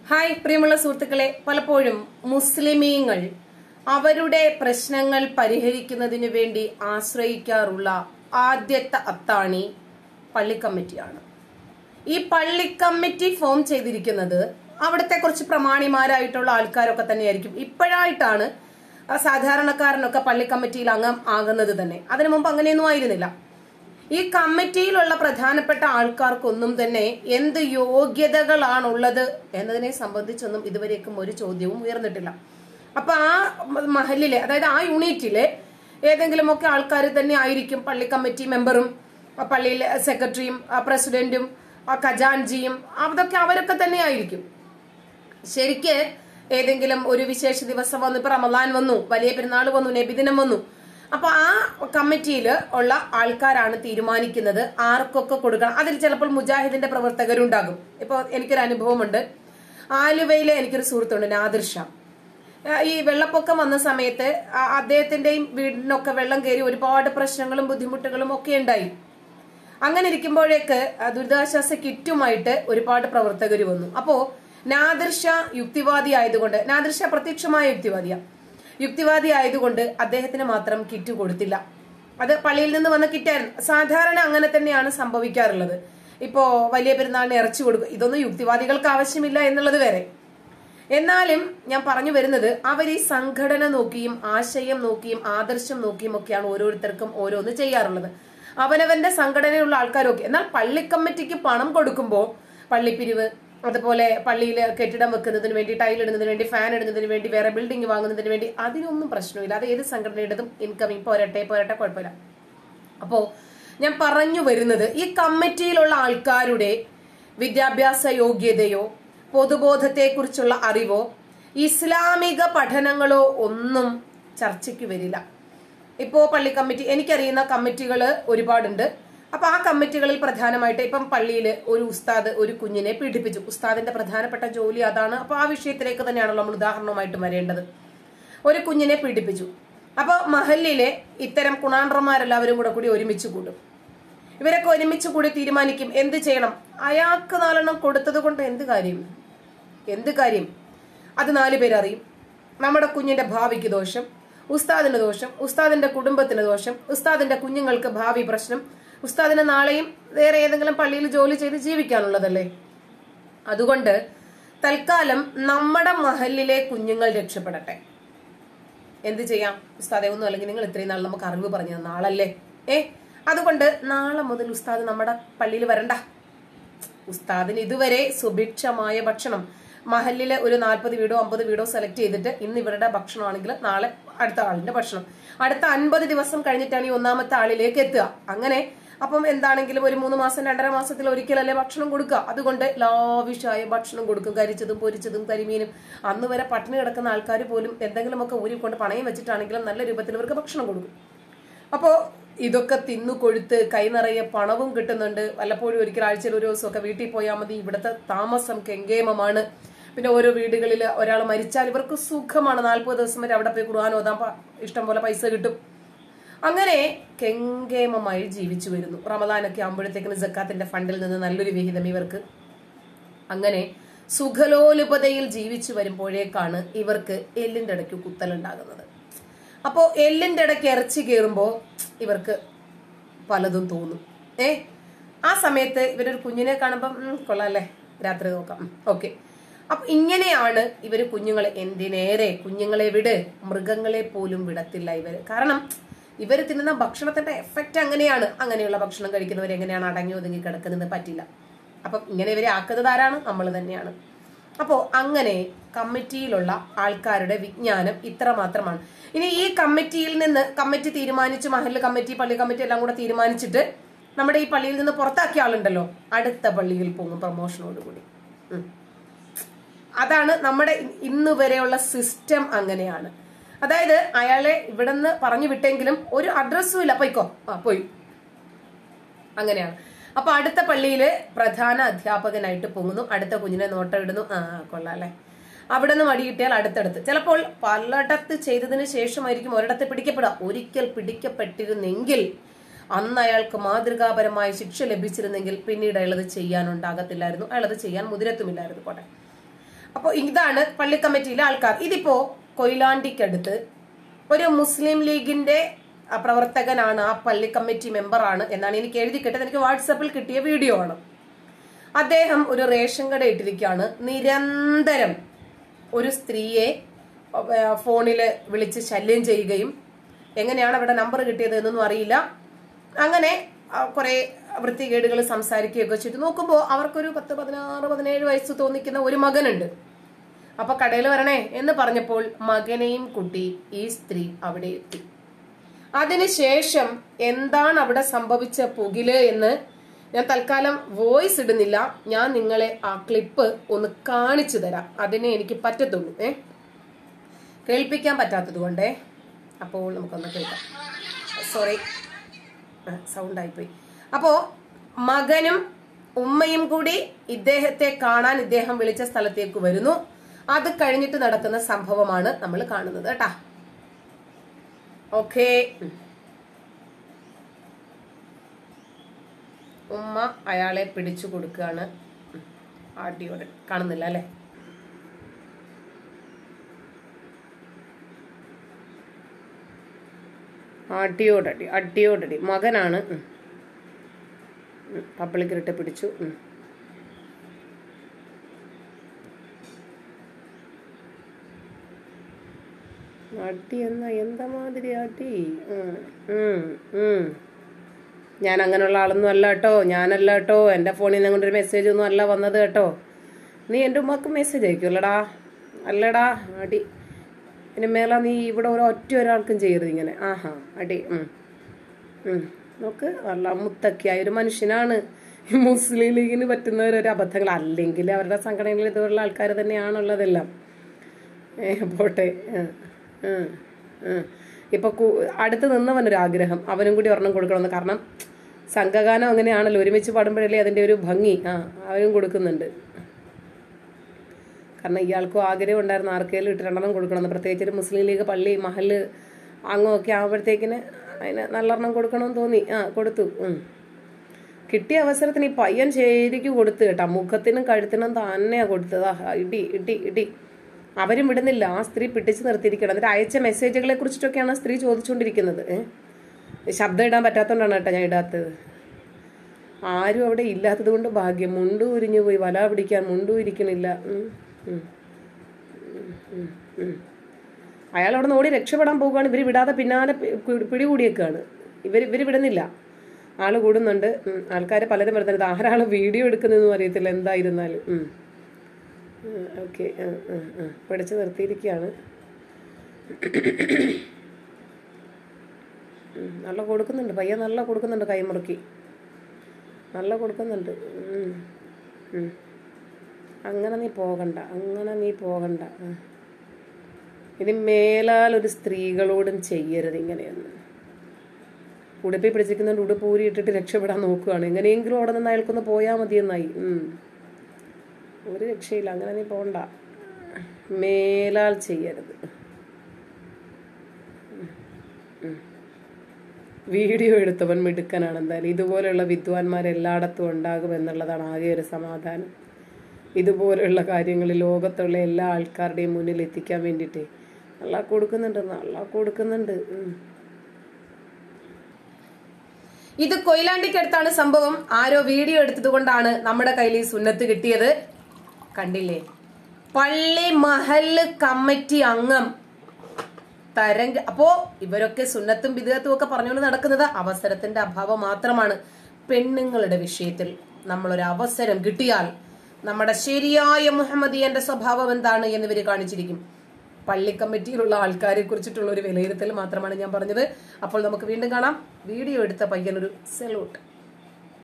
Hi പ്രിയമുള്ള സുഹൃത്തുക്കളെ പലപ്പോഴും മുസ്ലിമീങ്ങൾ അവരുടെ പ്രശ്നങ്ങൾ പരിഹരിക്കുന്നതിന് വേണ്ടി ആശ്രയിക്കാറുള്ള ആദ്യത്തെ അത്താണി പള്ളി കമ്മിറ്റിയാണ് ഈ പള്ളി കമ്മിറ്റി ഫോം ചെയ്തിരിക്കുന്നത് അവിടുത്തെ കുറച്ച് പ്രമാണിമാരായിട്ടുള്ള ആൾക്കാരൊക്കെ തന്നെയായിരിക്കും ഇപ്പോഴായിട്ടാണ് ആ സാധാരണക്കാരനൊക്കെ പള്ളി കമ്മിറ്റിയിൽ അംഗം ആകുന്നത് തന്നെ അതിനു മുമ്പ് അങ്ങനെയൊന്നും ആയിരുന്നില്ല ഈ കമ്മിറ്റിയിലുള്ള പ്രധാനപ്പെട്ട ആൾക്കാർക്കൊന്നും തന്നെ എന്ത് യോഗ്യതകളാണുള്ളത് എന്നതിനെ സംബന്ധിച്ചൊന്നും ഇതുവരേക്കും ഒരു ചോദ്യവും ഉയർന്നിട്ടില്ല അപ്പൊ ആ മഹലിലെ അതായത് ആ യൂണിറ്റിലെ ഏതെങ്കിലുമൊക്കെ ആൾക്കാർ തന്നെ ആയിരിക്കും പള്ളി കമ്മിറ്റി മെമ്പറും ആ പള്ളിയിലെ സെക്രട്ടറിയും ആ പ്രസിഡന്റും ആ ഖജാൻജിയും അതൊക്കെ അവരൊക്കെ തന്നെ ആയിരിക്കും ശരിക്ക് ഏതെങ്കിലും ഒരു വിശേഷ ദിവസം വന്നു ഇപ്പൊ റമദാൻ വന്നു വലിയ പെരുന്നാൾ വന്നു നബിദിനം വന്നു അപ്പൊ ആ കമ്മിറ്റിയിൽ ഉള്ള ആൾക്കാരാണ് തീരുമാനിക്കുന്നത് ആർക്കൊക്കെ കൊടുക്കണം അതിൽ ചിലപ്പോൾ മുജാഹിദിന്റെ പ്രവർത്തകരുണ്ടാകും ഇപ്പൊ എനിക്കൊരു അനുഭവമുണ്ട് ആലുവയിലെ എനിക്കൊരു സുഹൃത്തുണ്ട് നാദിർ ഷാ ആ, ഈ വെള്ളപ്പൊക്കം വന്ന സമയത്ത് ആ, അദ്ദേഹത്തിന്റെയും വീടിനൊക്കെ വെള്ളം കയറി ഒരുപാട് പ്രശ്നങ്ങളും ബുദ്ധിമുട്ടുകളും ഒക്കെ ഉണ്ടായി അങ്ങനെ ഇരിക്കുമ്പോഴേക്ക് ആ, ദുരിതാശ്വാസ കിറ്റുമായിട്ട് ഒരുപാട് പ്രവർത്തകർ വന്നു അപ്പോ നാദിർ ഷാ യുക്തിവാദി ആയതുകൊണ്ട് നാദിർ ഷാ പ്രത്യക്ഷമായ യുക്തിവാദിയാ യുക്തിവാദി ആയതുകൊണ്ട് അദ്ദേഹത്തിന് മാത്രം കിറ്റ് കൊടുത്തില്ല അത് പള്ളിയിൽ നിന്ന് വന്ന കിറ്റായിരുന്നു സാധാരണ അങ്ങനെ തന്നെയാണ് സംഭവിക്കാറുള്ളത് ഇപ്പോ വലിയ പെരുന്നാളിന് ഇറച്ചി കൊടുക്കും ഇതൊന്നും യുക്തിവാദികൾക്ക് ആവശ്യമില്ല എന്നുള്ളത് വേറെ എന്നാലും ഞാൻ പറഞ്ഞു വരുന്നത് അവർ ഈ സംഘടന നോക്കിയും ആശയം നോക്കിയും ആദർശം നോക്കിയും ഒക്കെയാണ് ഓരോരുത്തർക്കും ഓരോന്ന് ചെയ്യാറുള്ളത് അവനവന്റെ സംഘടനയുള്ള ആൾക്കാരൊക്കെ എന്നാൽ പള്ളി കമ്മിറ്റിക്ക് പണം കൊടുക്കുമ്പോൾ പള്ളിപ്പിരിവ് അതുപോലെ പള്ളിയിൽ കെട്ടിടം വെക്കുന്നതിന് വേണ്ടി ടൈൽ ഇടുന്നതിന് വേണ്ടി ഫാൻ ഇടുന്നതിന് വേണ്ടി വേറെ ബിൽഡിംഗ് വാങ്ങുന്നതിന് വേണ്ടി അതിനൊന്നും പ്രശ്നമില്ല അത് ഏത് സംഘടനയുടേതും ഇൻകമിങ് പോരട്ടെ പോരട്ടെ കുഴപ്പമില്ല അപ്പോ ഞാൻ പറഞ്ഞു വരുന്നത് ഈ കമ്മിറ്റിയിലുള്ള ആൾക്കാരുടെ വിദ്യാഭ്യാസ യോഗ്യതയോ പൊതുബോധത്തെക്കുറിച്ചുള്ള അറിവോ ഇസ്ലാമിക പഠനങ്ങളോ ഒന്നും ചർച്ചയ്ക്ക് വരില്ല ഇപ്പോ പള്ളി കമ്മിറ്റി എനിക്കറിയുന്ന കമ്മിറ്റികൾ ഒരുപാടുണ്ട് അപ്പൊ ആ കമ്മിറ്റികളിൽ പ്രധാനമായിട്ട് ഇപ്പം പള്ളിയിൽ ഒരു ഉസ്താദ് ഒരു കുഞ്ഞിനെ പീഡിപ്പിച്ചു ഉസ്താദിന്റെ പ്രധാനപ്പെട്ട ജോലി അതാണ് അപ്പൊ ആ വിഷയത്തിലേക്ക് തന്നെയാണല്ലോ നമ്മൾ ഉദാഹരണമായിട്ട് വരേണ്ടത് ഒരു കുഞ്ഞിനെ പീഡിപ്പിച്ചു അപ്പൊ മഹല്ലിലെ ഇത്തരം കുണാണ്ടർമാരെല്ലാവരും കൂടെ കൂടി ഒരുമിച്ച് കൂടും ഇവരൊക്കെ ഒരുമിച്ച് കൂടി തീരുമാനിക്കും എന്ത് ചെയ്യണം അയാൾക്ക് നാലെണ്ണം കൊടുത്തത് കൊണ്ട് എന്ത് കാര്യം എന്ത് കാര്യം അത് നാല് പേരറിയും നമ്മുടെ കുഞ്ഞിന്റെ ഭാവിക്ക് ദോഷം ഉസ്താദിന് ദോഷം ഉസ്താദിന്റെ കുടുംബത്തിന് ദോഷം ഉസ്താദിന്റെ കുഞ്ഞുങ്ങൾക്ക് ഭാവി പ്രശ്നം ഉസ്താദിന് നാളെയും വേറെ ഏതെങ്കിലും പള്ളിയിൽ ജോലി ചെയ്ത് ജീവിക്കാനുള്ളതല്ലേ അതുകൊണ്ട് തൽക്കാലം നമ്മുടെ മഹലിലെ കുഞ്ഞുങ്ങൾ രക്ഷപ്പെടട്ടെ എന്ത് ചെയ്യാം ഉസ്താദെ ഒന്നും അല്ലെങ്കിൽ നിങ്ങൾ ഇത്രയും നാൾ നമുക്ക് അറിവ് പറഞ്ഞു തന്ന ആളല്ലേ ഏ അതുകൊണ്ട് നാളെ മുതൽ ഉസ്താദ് നമ്മുടെ പള്ളിയിൽ വരണ്ട ഉസ്താദിന് ഇതുവരെ സുഭിക്ഷമായ ഭക്ഷണം മഹലിലെ ഒരു നാൽപ്പത് വീടോ അമ്പത് വീടോ സെലക്ട് ചെയ്തിട്ട് ഇന്ന് ഇവരുടെ ഭക്ഷണമാണെങ്കിൽ നാളെ അടുത്ത ആളിന്റെ ഭക്ഷണം അടുത്ത അൻപത് ദിവസം കഴിഞ്ഞിട്ടാണ് ഈ ഒന്നാമത്തെ ആളിലേക്ക് എത്തുക അങ്ങനെ അപ്പം എന്താണെങ്കിലും ഒരു മൂന്ന് മാസം രണ്ടര മാസത്തിൽ ഒരിക്കലല്ലേ ഭക്ഷണം കൊടുക്കുക അതുകൊണ്ട് ലാവിഷായ ഭക്ഷണം കൊടുക്കും കരിച്ചതും പൊരിച്ചതും കരിമീനും അന്ന് വരെ പട്ടിണി കിടക്കുന്ന ആൾക്കാർ പോലും എന്തെങ്കിലുമൊക്കെ ഊരിക്കൊണ്ട് പണയം വെച്ചിട്ടാണെങ്കിലും നല്ല രൂപത്തിൽ ഇവർക്ക് ഭക്ഷണം കൊടുക്കും അപ്പോ ഇതൊക്കെ തിന്നു കൊഴുത്ത് കൈ നിറയെ പണവും കിട്ടുന്നുണ്ട് വല്ലപ്പോഴും ഒരിക്കൽ ആഴ്ചയിൽ ഒരു ദിവസമൊക്കെ വീട്ടിൽ പോയാൽ മതി ഇവിടുത്തെ താമസം കെങ്കേമമാണ് പിന്നെ ഓരോ വീടുകളിൽ ഒരാൾ മരിച്ചാൽ ഇവർക്ക് സുഖമാണ് നാൽപ്പത് ദിവസം വരെ അവിടെ പോയി ഖുർആൻ ഓതാൻ പ- ഇഷ്ടം പോലെ പൈസ കിട്ടും അങ്ങനെ കെങ്കേമമായി ജീവിച്ചു വരുന്നു റമദാനൊക്കെ ആകുമ്പോഴത്തേക്കിന് ജക്കാത്തിന്റെ ഫണ്ടിൽ നിന്ന് നല്ലൊരു വിഹിതം ഇവർക്ക് അങ്ങനെ സുഖലോലുപതയിൽ ജീവിച്ചു വരുമ്പോഴേക്കാണ് ഇവർക്ക് എല്ലിന്റെ ഇടയ്ക്ക് കുത്തലുണ്ടാകുന്നത് അപ്പോ എല്ലിന്റെ ഇടയ്ക്ക് ഇറച്ചി കയറുമ്പോ ഇവർക്ക് പലതും തോന്നും ഏ ആ സമയത്ത് ഇവരൊരു കുഞ്ഞിനെ കാണുമ്പം ഉം, കൊള്ളാല്ലേ രാത്രി നോക്കാം ഓക്കെ അപ്പൊ ഇങ്ങനെയാണ് ഇവര് കുഞ്ഞുങ്ങളെ എന്തിനേറെ കുഞ്ഞുങ്ങളെ വിട് മൃഗങ്ങളെ പോലും വിടത്തില്ല ഇവര് കാരണം ഇവര് തിന്നുന്ന ഭക്ഷണത്തിന്റെ എഫക്റ്റ് അങ്ങനെയാണ് അങ്ങനെയുള്ള ഭക്ഷണം കഴിക്കുന്നവർ എങ്ങനെയാണ് അടങ്ങി ഒതുങ്ങി കിടക്കുന്നത് പറ്റില്ല അപ്പം ഇങ്ങനെ ഇവരെ ആക്കുന്നത് ആരാണ് നമ്മൾ തന്നെയാണ് അപ്പോ അങ്ങനെ കമ്മിറ്റിയിലുള്ള ആൾക്കാരുടെ വിജ്ഞാനം ഇത്ര മാത്രമാണ് ഇനി ഈ കമ്മിറ്റിയിൽ നിന്ന് കമ്മിറ്റി തീരുമാനിച്ച് മഹല്ല് കമ്മിറ്റി പള്ളി കമ്മിറ്റി എല്ലാം കൂടെ തീരുമാനിച്ചിട്ട് നമ്മുടെ ഈ പള്ളിയിൽ നിന്ന് പുറത്താക്കിയ ആളുണ്ടല്ലോ അടുത്ത പള്ളിയിൽ പോകും പ്രൊമോഷനോടുകൂടി ഉം. അതാണ് നമ്മുടെ ഇ- ഇന്ന് വരെയുള്ള സിസ്റ്റം അങ്ങനെയാണ് അതായത് അയാളെ ഇവിടുന്ന് പറഞ്ഞു വിട്ടെങ്കിലും ഒരു അഡ്രസ്സും ഇല്ല പോയിക്കോ ആ പോയി അങ്ങനെയാണ് അപ്പൊ അടുത്ത പള്ളിയില് പ്രധാന അധ്യാപകനായിട്ട് പോകുന്നു അടുത്ത കുഞ്ഞിനെ നോട്ടം ഇടുന്നു ആ കൊള്ളാം അല്ലെ അവിടെ നിന്ന് മടി കിട്ടിയാൽ അടുത്തടുത്ത് ചിലപ്പോൾ പലയിടത്ത് ചെയ്തതിന് ശേഷമായിരിക്കും ഒരിടത്ത് പിടിക്കപ്പെടുക ഒരിക്കൽ പിടിക്കപ്പെട്ടിരുന്നെങ്കിൽ അന്ന് അയാൾക്ക് മാതൃകാപരമായ ശിക്ഷ ലഭിച്ചിരുന്നെങ്കിൽ പിന്നീട് അയാളത് ചെയ്യാനുണ്ടാകത്തില്ലായിരുന്നു അയാളത് ചെയ്യാൻ മുതിരത്തുമില്ലായിരുന്നു പോട്ടെ അപ്പോൾ ഇതാണ് പള്ളി കമ്മിറ്റിയിലെ ആൾക്കാർ ഇതിപ്പോ കൊയിലാണ്ടിക്കടുത്ത് ഒരു മുസ്ലിം ലീഗിന്റെ ആ, പ്രവർത്തകനാണ് ആ പള്ളി കമ്മിറ്റി മെമ്പറാണ് എന്നാണ് എനിക്ക് എഴുതി കിട്ടിയത് എനിക്ക് വാട്സപ്പിൽ കിട്ടിയ വീഡിയോ ആണ് അദ്ദേഹം ഒരു റേഷൻ കട ഇട്ടിരിക്കുകയാണ് നിരന്തരം ഒരു സ്ത്രീയെ ഫോണിൽ വിളിച്ച് ശല്യം ചെയ്യുകയും എങ്ങനെയാണ് അവിടെ നമ്പർ കിട്ടിയത് എന്നൊന്നും അറിയില്ല അങ്ങനെ ആ, കുറെ വൃത്തികേടുകൾ സംസാരിക്കുകയൊക്കെ ചെയ്തു നോക്കുമ്പോൾ അവർക്കൊരു പത്ത് പതിനാറ് പതിനേഴ് വയസ്സ് തോന്നിക്കുന്ന ഒരു മകനുണ്ട് അപ്പൊ കടയിൽ വരണേ എന്ന് പറഞ്ഞപ്പോൾ മകനെയും കുട്ടി ഈ സ്ത്രീ അവിടെ എത്തി അതിനുശേഷം എന്താണ് അവിടെ സംഭവിച്ച പുകില് എന്ന് ഞാൻ തൽക്കാലം വോയിസ് ഇടുന്നില്ല ഞാൻ നിങ്ങളെ ആ ക്ലിപ്പ് ഒന്ന് കാണിച്ചു തരാം അതിനെ എനിക്ക് പറ്റത്തുള്ളൂ ഏ കേൾപ്പിക്കാൻ പറ്റാത്തത് കൊണ്ടേ അപ്പോൾ നമുക്കൊന്ന് കേൾക്കാം സോറി സൗണ്ട് ആയിപ്പോയി അപ്പോ മകനും ഉമ്മയും കൂടി ഇദ്ദേഹത്തെ കാണാൻ ഇദ്ദേഹം വിളിച്ച സ്ഥലത്തേക്ക് വരുന്നു അത് കഴിഞ്ഞിട്ട് നടക്കുന്ന സംഭവമാണ് നമ്മൾ കാണുന്നത് കേട്ടാ ഓക്കേ ഉമ്മ അയാളെ പിടിച്ചു കൊടുക്കുകയാണ് ആട്ടിയോടെ കാണുന്നില്ല അല്ലെ ആട്ടിയോടടി അടിയോടടി മകനാണ് ഉം. ഉം. പപ്പിളിക്കിട്ട് പിടിച്ചു ഉം. അടി എന്നാ എന്താ മാതിരി അടി ഉം. ഉം. ഉം. ഞാൻ അങ്ങനെയുള്ള ആളൊന്നും അല്ല കേട്ടോ ഞാനല്ല കേട്ടോ എൻ്റെ ഫോണിൽ നിന്ന് കൊണ്ടൊരു മെസ്സേജ് ഒന്നും അല്ല വന്നത് കേട്ടോ നീ എൻ്റെ ഉമ്മക്ക് മെസ്സേജ് അയക്കുമല്ലടാ അല്ലടാ അടി ഇനി മേല നീ ഇവിടെ ഒരു ഒറ്റ ഒരാൾക്കും ചെയ്യരുത് ഇങ്ങനെ ആഹാ അടി ഉം. ഉം. നോക്ക് നല്ല മുത്തക്കിയായ ഒരു മനുഷ്യനാണ് ഈ മുസ്ലിം ലീഗിന് പറ്റുന്നവരൊരു അബദ്ധങ്ങൾ അല്ലെങ്കിൽ അവരുടെ സംഘടനയിൽ ഇതുപോലുള്ള ആൾക്കാർ തന്നെയാണുള്ളതെല്ലാം ഏ, പോട്ടെ ഉം. ഉം. ഉം. ഇപ്പൊ കു- അടുത്ത് നിന്നവനൊരു ആഗ്രഹം അവനും കൂടി ഒരെണ്ണം കൊടുക്കണമെന്ന് കാരണം സംഘഗാനം അങ്ങനെയാണല്ലോ ഒരുമിച്ച് പാടുമ്പോഴല്ലേ അതിന്റെ ഒരു ഭംഗി ആ അവനും കൊടുക്കുന്നുണ്ട് കാരണം ഇയാൾക്കും ആഗ്രഹം ഉണ്ടായിരുന്നു ആർക്കെങ്കിലും ഇട്ട് രണ്ടെണ്ണം കൊടുക്കണമെന്ന് പ്രത്യേകിച്ച് ഒരു മുസ്ലിം ലീഗ് പള്ളി മഹല് അങ്ങൊക്കെ ആകുമ്പോഴത്തേക്കിന് അതിന് നല്ലെണ്ണം കൊടുക്കണമെന്ന് തോന്നി ആ കൊടുത്തു ഉം. കിട്ടിയ അവസരത്തിന് ഈ പയ്യൻ ശരിക്കും കൊടുത്തു കേട്ടാ മുഖത്തിനും കഴുത്തിനും തന്നെയാ കൊടുത്തത് ആ, ഇടി ഇടി ഇടി അവരും വിടുന്നില്ല ആ സ്ത്രീ പിടിച്ചു നിർത്തിയിരിക്കണം എന്നിട്ട് അയച്ച മെസ്സേജുകളെ കുറിച്ചിട്ടൊക്കെയാണ് ആ സ്ത്രീ ചോദിച്ചുകൊണ്ടിരിക്കുന്നത് ഏ? ശബ്ദം ഇടാൻ പറ്റാത്തതുകൊണ്ടാണ് കേട്ടോ ഞാൻ ഇടാത്തത് ആരും അവിടെ ഇല്ലാത്തത് കൊണ്ട് ഭാഗ്യം മുണ്ടു ഉരിഞ്ഞു പോയി വല പിടിക്കാൻ മുണ്ടു ഇരിക്കണില്ല ഉം, ഉം, ഉം, ഉം, ഉം. അയാൾ അവിടെ നിന്ന് ഓടി രക്ഷപ്പെടാൻ പോകുകയാണ് ഇവർ വിടാതെ പിന്നാലെ പി- പി- പിടികൂടിയേക്കാണ് ഇവർ ഇവർ വിടുന്നില്ല ആള് കൂടുന്നുണ്ട് ആൾക്കാർ പലരും വരുന്നുണ്ട് ആരാൾ വീഡിയോ എടുക്കുന്നതെന്നും അറിയത്തില്ല എന്തായിരുന്നാലും ഓക്കെ പിടിച്ച് നിർത്തിയിരിക്കുകയാണ് ഉം, നല്ല കൊടുക്കുന്നുണ്ട് പയ്യ നല്ല കൊടുക്കുന്നുണ്ട് കൈമുറുക്കി നല്ല കൊടുക്കുന്നുണ്ട് ഉം, ഉം. അങ്ങനെ നീ പോകണ്ട അങ്ങനെ നീ പോകണ്ട ഉം. ഇനി മേലാൽ ഒരു സ്ത്രീകളോടും ചെയ്യരുത് ഇങ്ങനെയൊന്നും ഉടുപ്പി പിടിച്ചിരിക്കുന്നുണ്ട് ഉടുപ്പ് ഊരി ഇട്ടിട്ട് രക്ഷപ്പെടാൻ നോക്കുകയാണ് എങ്ങനെയെങ്കിലും അവിടെ നിന്ന് അയാൾക്കൊന്ന് പോയാൽ മതിയെന്നായി ഉം. ഒരു രക്ഷയില്ല അങ്ങനെ നീ പോണ്ട മേലാൽ ചെയ്യരുത് വീഡിയോ എടുത്തവൻ മിടുക്കനാണ് എന്തായാലും ഇതുപോലെയുള്ള വിദ്വാൻമാർ എല്ലായിടത്തും ഉണ്ടാകും എന്നുള്ളതാണ് ആകെ ഒരു സമാധാനം ഇതുപോലെയുള്ള കാര്യങ്ങൾ ലോകത്തുള്ള എല്ലാ ആൾക്കാരുടെയും മുന്നിൽ എത്തിക്കാൻ വേണ്ടിയിട്ട് നല്ല കൊടുക്കുന്നുണ്ട് നല്ല കൊടുക്കുന്നുണ്ട് ഉം. ഇത് കൊയിലാണ്ടിക്കടുത്താണ് സംഭവം ആരോ വീഡിയോ എടുത്തത് കൊണ്ടാണ് നമ്മുടെ കയ്യിൽ ഈ സുന്നത്ത് കിട്ടിയത് കണ്ടില്ലേ പള്ളി മഹല്ല് കമ്മിറ്റി അംഗം തരംഗ അപ്പോ ഇവരൊക്കെ സുന്നത്തും ബിദത്തും ഒക്കെ പറഞ്ഞുകൊണ്ട് നടക്കുന്നത് അവസരത്തിന്റെ അഭാവം മാത്രമാണ് പെണ്ണുങ്ങളുടെ വിഷയത്തിൽ നമ്മളൊരു അവസരം കിട്ടിയാൽ നമ്മുടെ ശരിയായ മുഹമ്മദിയന്റെ സ്വഭാവം എന്താണ് എന്ന് ഇവര് കാണിച്ചിരിക്കും പള്ളി കമ്മിറ്റിയിലുള്ള ആൾക്കാരെ കുറിച്ചിട്ടുള്ള ഒരു വിലയിരുത്തൽ മാത്രമാണ് ഞാൻ പറഞ്ഞത് അപ്പോൾ നമുക്ക് വീണ്ടും കാണാം വീഡിയോ എടുത്ത പയ്യനൊരു സെലൂട്ട്